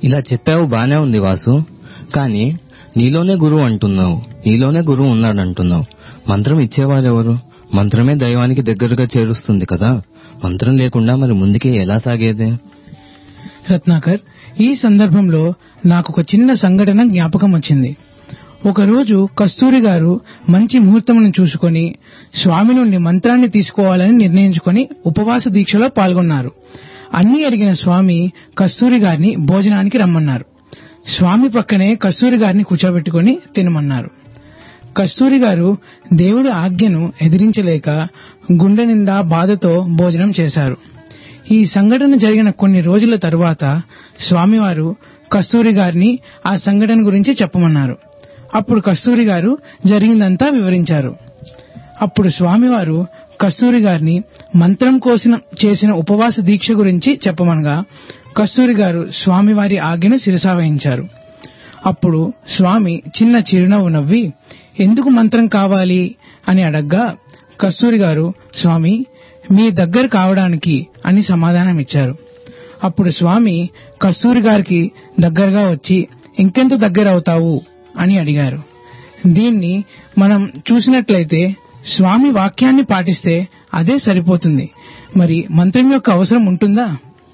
ఇలా చెప్పావు బానే ఉంది వాసు కానీ నీలోనే గురువు అంటున్నావు నీలోనే గురువు ఉన్నాడు అంటున్నావు మంత్రం ఇచ్చేవారెవరు మంత్రమే దైవానికి దగ్గరగా చేరుస్తుంది కదా మంత్రం లేకుండా మరి ముందుకే ఎలా సాగేది రత్నాకర్ ఈ సందర్భంలో నాకు ఒక చిన్న సంఘటన జ్ఞాపకం వచ్చింది ఒకరోజు కస్తూరి గారు మంచి ముహూర్తమును చూసుకొని స్వామి నుండి మంత్రాన్ని తీసుకోవాలని నిర్ణయించుకొని ఉపవాస దీక్షలో పాల్గొన్నారు అన్ని అడిగిన స్వామి కస్తూరి గారిని భోజనానికి రమ్మన్నారు స్వామి ప్రక్కనే కస్తూరి గారిని కూర్చోబెట్టుకుని తినమన్నారు కస్తూరి గారు దేవుడి ఆజ్ఞను ఎదిరించలేక గుండె నిండా బాధతో భోజనం చేశారు ఈ సంఘటన జరిగిన కొన్ని రోజుల తరువాత స్వామివారు కస్తూరి గారిని ఆ సంఘటన గురించి చెప్పమన్నారు అప్పుడు కస్తూరి గారు జరిగిందంతా వివరించారు అప్పుడు స్వామివారు కస్తూరి గారిని మంత్రం కోసిన చేసిన ఉపవాస దీక్ష గురించి చెప్పమనగా కస్తూరి గారు స్వామివారి ఆజ్ఞను శిరసావహించారు అప్పుడు స్వామి చిన్న చిరునవ్వు నవ్వి ఎందుకు మంత్రం కావాలి అని అడగ్గా కస్తూరి గారు స్వామి మీ దగ్గర కావడానికి అని సమాధానం ఇచ్చారు అప్పుడు స్వామి కస్తూరి గారికి దగ్గరగా వచ్చి ఇంకెంత దగ్గర అవుతావు అని అడిగారు దీన్ని మనం చూసినట్లయితే స్వామి వాక్యాన్ని పాటిస్తే అదే సరిపోతుంది మరి మంత్రం యొక్క అవసరం ఉంటుందా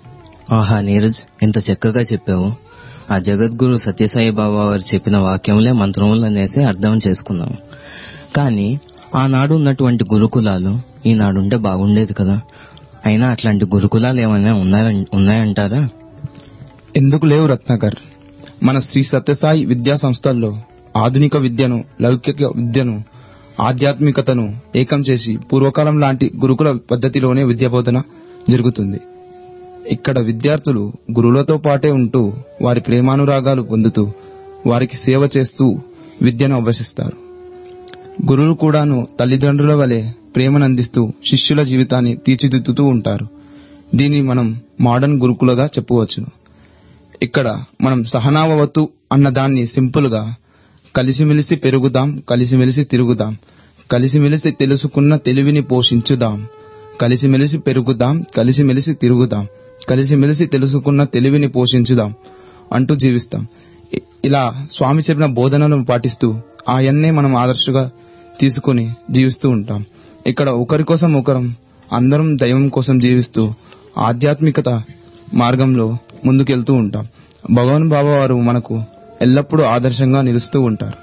ఆహా నీరజ్ ఎంత చక్కగా చెప్పావు ఆ జగద్గురు సత్యసాయి బాబా వారు చెప్పిన వాక్యములే మంత్రములు అనేసి అర్థం చేసుకున్నాం కానీ ఆనాడు ఉన్నటువంటి గురుకులాలు ఈనాడుంటే బాగుండేది కదా అయినా అట్లాంటి గురుకులాలు ఏమైనా ఉన్నాయన్- ఉన్నాయంటారా ఎందుకు లేవు రత్నాకర్ మన శ్రీ సత్యసాయి విద్యా సంస్థల్లో ఆధునిక విద్యను లౌకిక విద్యను ఆధ్యాత్మికతను ఏకం చేసి పూర్వకాలం లాంటి గురుకుల పద్ధతిలోనే విద్యాబోధన జరుగుతుంది ఇక్కడ విద్యార్థులు గురువులతో పాటే ఉంటూ వారి ప్రేమానురాగాలు పొందుతూ వారికి సేవ చేస్తూ విద్యను అభ్యసిస్తారు గురువులు కూడాను తల్లిదండ్రుల వలె ప్రేమను అందిస్తూ శిష్యుల జీవితాన్ని తీర్చిదిద్దుతూ ఉంటారు దీన్ని మనం మోడర్న్ గురుకులగా చెప్పవచ్చును ఇక్కడ మనం సహనావవతు అన్న దాన్ని సింపుల్ గా కలిసిమెలిసి పెరుగుదాం కలిసిమెలిసి తిరుగుదాం కలిసిమెలిసి తెలుసుకున్న తెలివిని పోషించుదాం కలిసిమెలిసి పెరుగుదాం కలిసిమెలిసి తిరుగుదాం కలిసిమెలిసి తెలుసుకున్న తెలివిని పోషించుదాం అంటూ జీవిస్తాం ఇ- ఇలా స్వామి చెప్పిన బోధనలను పాటిస్తూ ఆయన్నే మనం ఆదర్శగా తీసుకొని జీవిస్తూ ఉంటాం ఇక్కడ ఒకరి కోసం ఒకరం అందరం దైవం కోసం జీవిస్తూ ఆధ్యాత్మికత మార్గంలో ముందుకెళ్తూ ఉంటాం భగవాన్ బాబా వారు మనకు ఎల్లప్పుడూ ఆదర్శంగా నిలుస్తూ ఉంటారు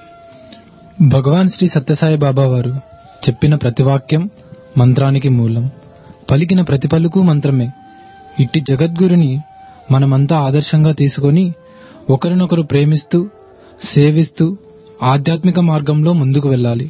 భగవాన్ శ్రీ సత్యసాయి బాబా వారు చెప్పిన ప్రతి వాక్యం మంత్రానికి మూలం పలికిన ప్రతి పలుకు మంత్రమే ఇట్టి జగద్గురుని మనమంతా ఆదర్శంగా తీసుకొని ఒకరినొకరు ప్రేమిస్తూ సేవిస్తూ ఆధ్యాత్మిక మార్గంలో ముందుకు వెళ్ళాలి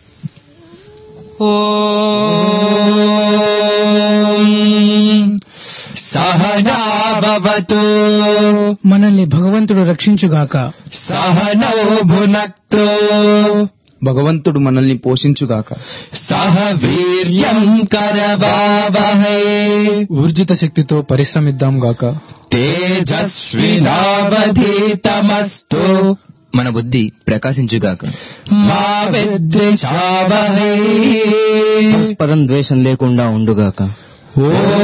सहनावतु మనల్ని భగవంతుడు రక్షించుగాక सहनौ भुनक्तु భగవంతుడు మనల్ని పోషించుగాక सह वीर्यम् करवावहै ఊర్జిత శక్తితో పరిశ్రమిద్దాం గాక तेजस्विनावधीतमस्तु మన బుద్ధి ప్రకాశించుగాక मा विद्विषावहै పరస్పరం ద్వేషం లేకుండా ఉండుగాక ॐ